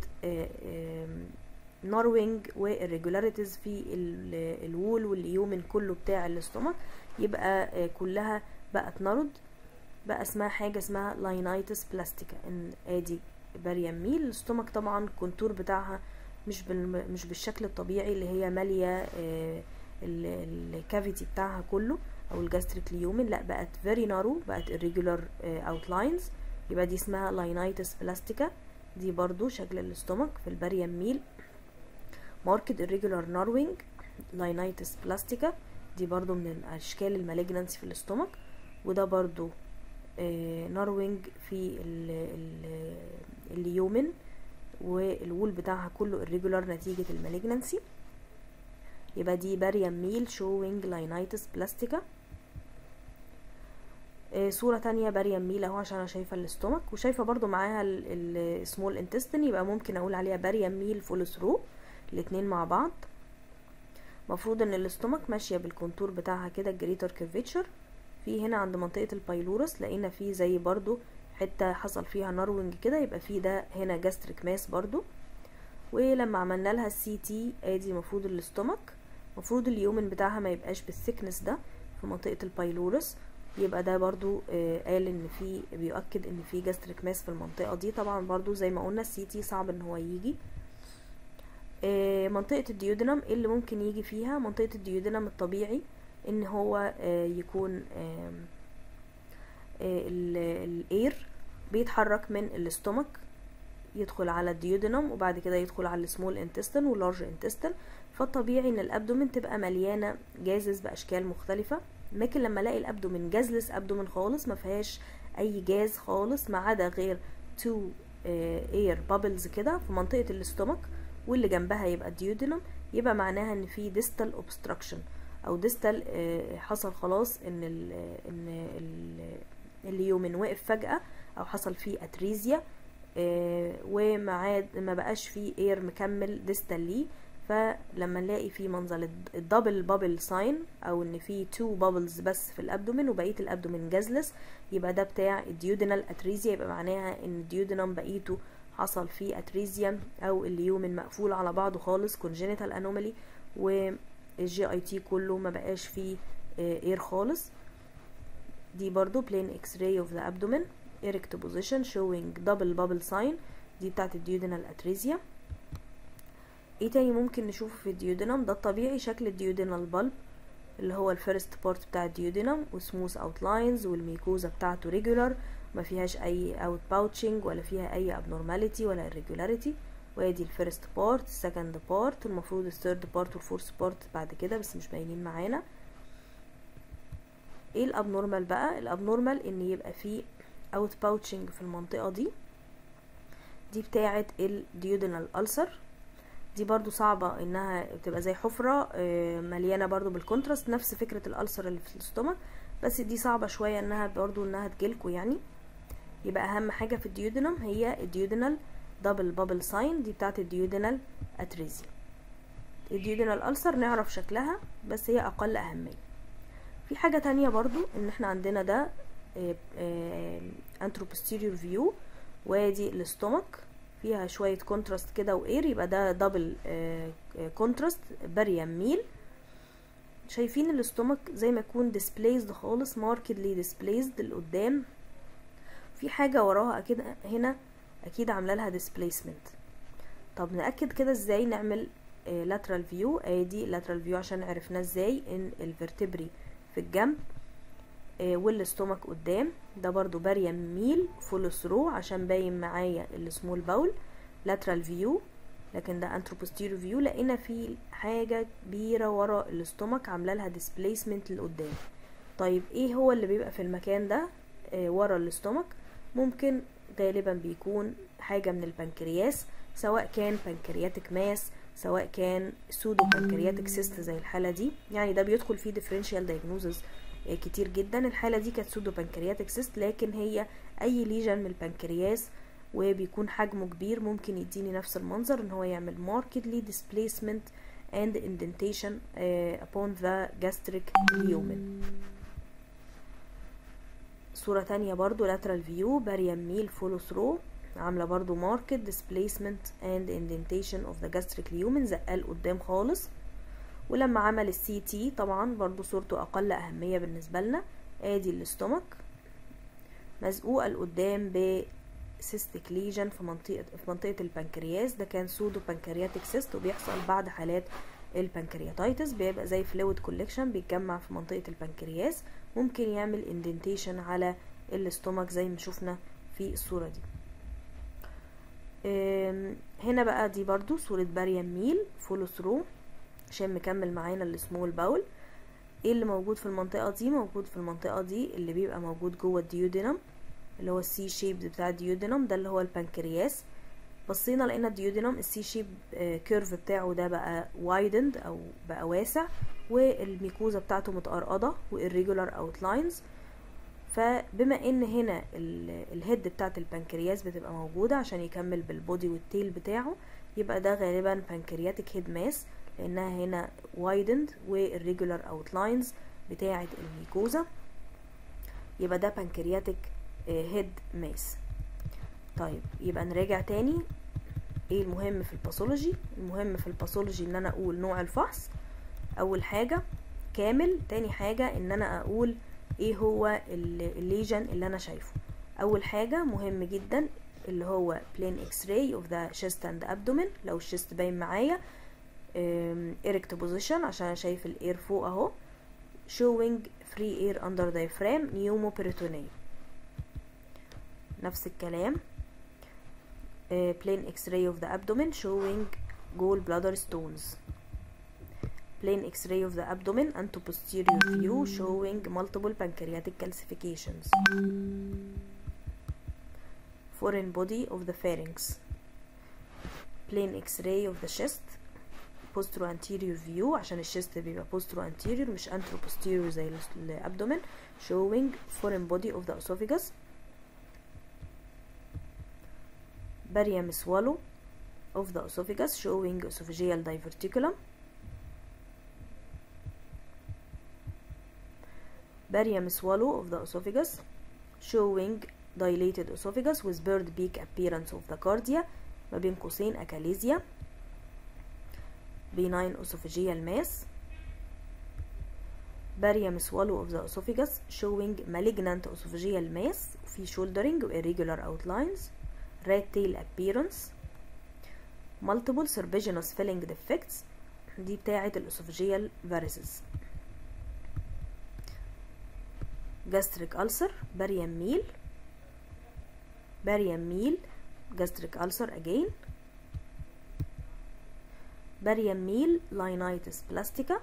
Speaker 1: ناروينج والريجولاريتيز في الوول واليومن كله بتاع الاستومك يبقى كلها بقت نرد بقى اسمها حاجة اسمها لاينايتس بلاستيكا ان ادي باريم ميل الاستومك طبعا الكونتور بتاعها مش بال مش بالشكل الطبيعي اللي هي مالية الكافيتي بتاعها كله او الجاستريك ليومن لا بقت فيري نارو بقت irregular اوتلاينز يبقى دي اسمها لاينايتس بلاستيكا دي برضو شكل الاستومك في الباريم ميل ماركت irregular narrowing لاينايتس بلاستيكا دي برضو من اشكال المالجنانسي في الاستومك وده برضو ناروينج في اليومن والوول بتاعها كله irregular نتيجة المالجنانسي يبقى دي باريم ميل شوينج لاينايتس بلاستيكا صورة تانية باريم ميل اهو عشان انا شايفة الاستومك وشايفة برضو معاها السمول انتستين يبقى ممكن اقول عليها باريم ميل فول ثرو الاتنين مع بعض مفروض ان الاستومك ماشية بالكونتور بتاعها كده الجريتر كيرفيتشر في هنا عند منطقة البايلورس لقينا فيه زي برضو حتة حصل فيها نروينج كده يبقى فيه ده هنا جاستريك ماس برضو ولما عملنا لها السي تي ادي المفروض الاستومك المفروض اليومن بتاعها ما يبقاش بالثيكنس ده في منطقة البايلورس يبقى ده برضو آه قال ان في بيؤكد ان في جاستريك ماس في المنطقة دي طبعا برضو زي ما قلنا السي تي صعب ان هو يجي آه منطقة الديودنم ايه اللي ممكن يجي فيها منطقة الديودنم الطبيعي ان هو آه يكون الاير بيتحرك من الاستومك يدخل على الديودنم وبعد كده يدخل على السمول انتستن واللارج انتستن فالطبيعي ان الابدومين تبقى مليانه جازز باشكال مختلفه لكن لما الاقي الابدومين جازلس ابدومين خالص ما فيهاش اي جاز خالص ما عدا غير تو اير بابلز كده في منطقه الاستومك واللي جنبها يبقى الديودنم يبقى معناها ان في ديستال اوبستراكشن او ديستال حصل خلاص ان ال ان ال اليومن وقف فجاه او حصل فيه اتريزيا وما عاد ما بقاش فيه اير مكمل ديستال ليه فلما نلاقي في منظر الدبل بابل ساين او ان في تو بابلز بس في الابدومين وبقيه الابدومين جازلس يبقى ده بتاع الديودينال اتريزيا يبقى معناها ان الديودينم بقيته حصل فيه اتريزيا او اليومن مقفول على بعضه خالص كونجينيتال انومالي والجي اي تي كله ما بقاش فيه اير خالص دي برضو plain x-ray of the abdomen erect position showing double bubble sign دي بتاعت الديودينال اتريزيا ايه تاني ممكن نشوفه في الديودينم ده الطبيعي شكل الديودينال بالب اللي هو الفيرست بارت بتاع الديودينم وسموث اوتلاينز والميكوزا بتاعته ريجولار ما فيهاش اي اوت باوتشنج ولا فيها اي abnormality ولا irregularity وادي الفيرست بارت السكند بارت المفروض الثيرد بارت والفورث بارت بعد كده بس مش باينين معانا ايه الابنورمال بقى الابنورمال ان يبقى فيه اوت باوتشنج في المنطقه دي دي بتاعه الديودينال ألسر دي برضو صعبة انها بتبقى زي حفرة مليانة برضو بالكونتراست نفس فكرة الألسر اللي في الاستومك بس دي صعبة شوية انها برضو انها تجيلكوا يعني يبقى اهم حاجة في الديودينم هي الديودينال دبل بابل ساين دي بتاعت الديودينال اتريزيا الديودينال ألسر نعرف شكلها بس هي اقل اهمية في حاجة تانية برضو ان احنا عندنا ده انتروبوستيريور فيو وادي الاستومك فيها شوية كونتراست كده واير يبقى ده دبل كونتراست باريام ميل شايفين الاستومك زي ما يكون displaced خالص markedly displaced لقدام في حاجة وراها اكيد هنا اكيد عامله لها displacement طب نأكد كده ازاي نعمل lateral view ادي lateral view عشان عرفنا ازاي ان الفرتبري في الجنب والاستومك قدام ده برضو باريام ميل فول ثرو عشان باين معايا السمول باول لاترال فيو لكن ده انتروبوستيريو فيو لقينا في حاجة كبيرة ورا الاستومك عاملة لها ديسبليسمنت لقدام طيب ايه هو اللي بيبقى في المكان ده آه ورا الاستومك ممكن غالبا بيكون حاجة من البنكرياس سواء كان بنكرياتيك ماس سواء كان سودو بنكرياتيك سيست زي الحالة دي يعني ده بيدخل فيه ديفرنشال دايجنوزز كتير جدا الحالة دي كانت سودو بنكرياتيك سيست لكن هي اي ليجن من البنكرياس وبيكون حجمه كبير ممكن يديني نفس المنظر ان هو يعمل markedly displacement and indentation uh, upon the gastric lumen صورة تانية برضو lateral view barium meal follow through عاملة برضو marked displacement and indentation of the gastric lumen زقال قدام خالص ولما عمل السي تي طبعا برضو صورته اقل اهمية بالنسبة لنا ادي الاستومك مزقوقة لقدام ب سيستيك ليجن في منطقة في منطقة البنكرياس ده كان سودو بنكرياتيك سيست وبيحصل بعد حالات البنكرياتايتس بيبقى زي فلويد كولكشن بيتجمع في منطقة البنكرياس ممكن يعمل اندنتيشن على الاستومك زي ما شفنا في الصورة دي هنا بقى دي برضو صورة باريام ميل فولو ثرو عشان مكمل معانا السمول باول ايه اللي موجود في المنطقة دي موجود في المنطقة دي اللي بيبقى موجود جوه الديودينم اللي هو السي شيب بتاع الديودينم ده اللي هو البنكرياس بصينا لقينا الديودينم السي شيب كيرف بتاعه ده بقى وايدند او بقى واسع والميكوزا بتاعته متقرقضة والريجولار اوتلاينز فبما ان هنا الهيد بتاعت البنكرياس بتبقى موجودة عشان يكمل بالبودي والتيل بتاعه يبقى ده غالبا بنكرياتيك هيد ماس لانها هنا وايدند والريجولار اوتلاينز بتاعة الميكوزا يبقى ده بانكرياتيك هيد ماس طيب يبقى نراجع تاني ايه المهم في الباثولوجي المهم في الباثولوجي ان انا اقول نوع الفحص اول حاجة كامل تاني حاجة ان انا اقول ايه هو الليجن اللي انا شايفه اول حاجة مهم جدا اللي هو plain x-ray of the chest and abdomen لو الشيست باين معايا erect position عشان شايف الاير فوق اهو showing free air under diaphragm pneumoperitoneum نفس الكلام uh, plain x-ray of the abdomen showing gallbladder stones plain x-ray of the abdomen and to posterior view showing multiple pancreatic calcifications foreign body of the pharynx plain x-ray of the chest postero anterior view عشان الشيست بيبقى postero anterior مش antero posterior زي الابدومين showing foreign body of the esophagus barium swallow of the esophagus showing esophageal diverticulum barium swallow of the esophagus showing dilated esophagus with bird beak appearance of the cardia ما بين قوسين أكاليزيا benign esophageal mass barium swallow of the esophagus showing malignant esophageal mass في shouldering و irregular outlines rat tail appearance multiple serpiginous filling defects دي بتاعة الاسوفاجيال varices gastric ulcer barium meal barium meal gastric ulcer again barium meal linitis plastica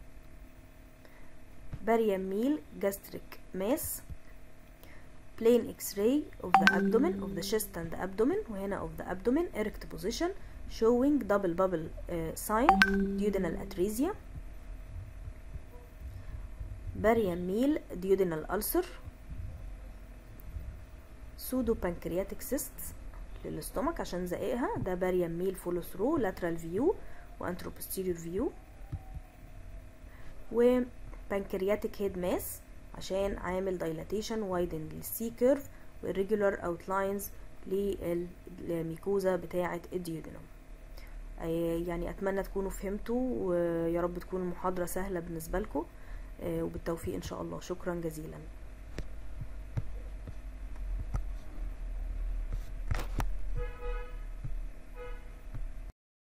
Speaker 1: barium meal gastric mass plain x-ray of the abdomen of the chest and the abdomen وهنا of the abdomen erect position showing double bubble uh, sign duodenal atresia barium meal duodenal ulcer pseudo pancreatic cysts للاستومك عشان زقيقها ده باريم ميل فولو ثرو لاترال فيو وانترو posterior فيو و pancreatic head mass عشان عامل dilatation widening للسي كيرف والريجولار outlines للميكوزا بتاعة الديودينوم يعني اتمنى تكونوا فهمتوا ويا رب تكون المحاضرة سهلة بالنسبة لكم وبالتوفيق ان شاء الله شكرا جزيلا